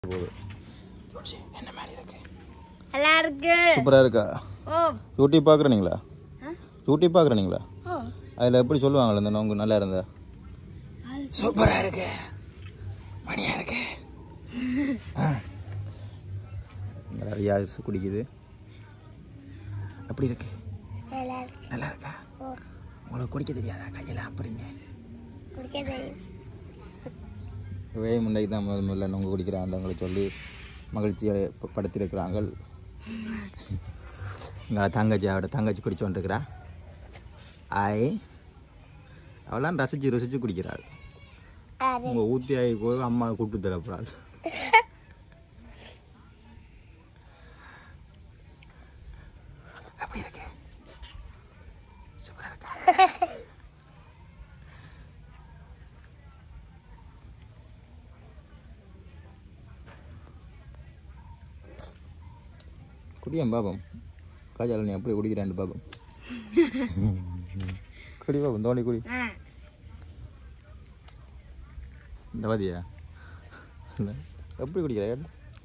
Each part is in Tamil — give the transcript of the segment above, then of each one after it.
போகுது என்ன மாதிரி இருக்கு நல்லா இருக்கு சூப்பராக இருக்கா ஓ யூடியூப் பார்க்குறீங்களா ஆ? யூடியூப் பார்க்குறீங்களா ஓ அதில் எப்படி சொல்லுவாங்களே இந்த நோங்கு நல்லா இருந்தா அது சூப்பராக இருக்கு மணியாக இருக்கு நிறையா குடிக்குது எப்படி இருக்கு நல்லா இருக்கு நல்லா இருக்கா ஓ உங்களுக்கு குடிக்க தெரியாதா கையில் அப்புறீங்க குடிக்க தெரியும் வே முன்னைக்கு தான் முதல் முதல்ல நொங்கு குடிக்கிறாங்க சொல்லி மகிழ்ச்சியை ப- படுத்தியிருக்கிறாங்க எங்கள் தங்கச்சி அவட தங்கச்சி குடிச்சு வந்துருக்கிறா ஆய் அவளாம் ரசிச்சு ரசிச்சு குடிக்கிறாள் அது உங்கள் ஊற்றி ஆகி போய் அம்மா கூப்பிட்டு தரப்போறாள் அப்படி இருக்கு சூப்பரா இருக்கா குடியன் பாபம் காஜால நீ எப்படி குடிக்கிறான் பாபம் குடி பாபம் தோணி குடி ஆ இந்த மாதிரியா இல்ல. எப்படி குடிக்கிற கேட்டு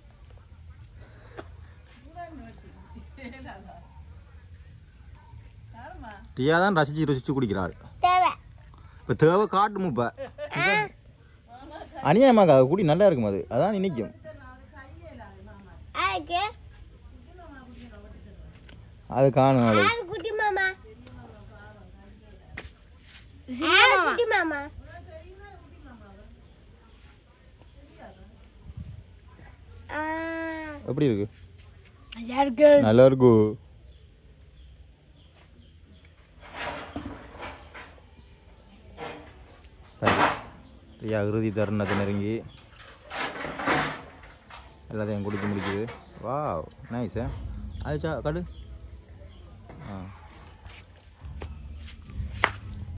டீயா தான் ரசிச்சு ருசிச்சு குடிக்கிறாள் தேவை இப்போ தேவை காட்டும் இப்போ அநியாயமாக அது குடி நல்லா இருக்கும் அது அதான் நினைக்கும் அதுக்கு அது காணும் அவளுக்கு ஆறு குட்டி மாமா ஆறு குட்டி மாமா ஆ, எப்படி இருக்கு நல்லா இருக்கு நல்லா இருக்கும் ஐயா இறுதி தருணத்தை நெருங்கி எல்லாத்தையும் குடிச்சு முடிக்குது வாவ் நைஸ் அது சா கடு ஆ